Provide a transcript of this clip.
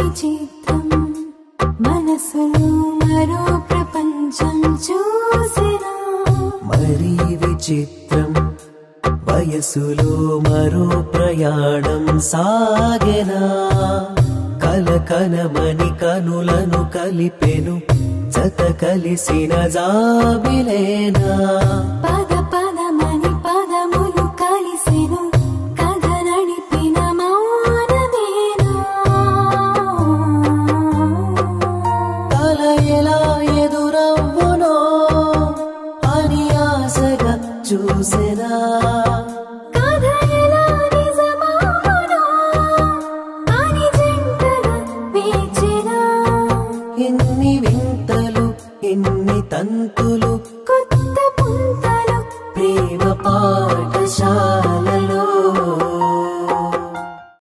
విచిత్రం మనసులో మరో ప్రపంచం చూసినా మరీ విచిత్రం వయసులో మరో ప్రయాణం సాగెనా కల కనమని కనులను కలిపెను జత కలిసిన జాబిలేనా పద పదమని పదములు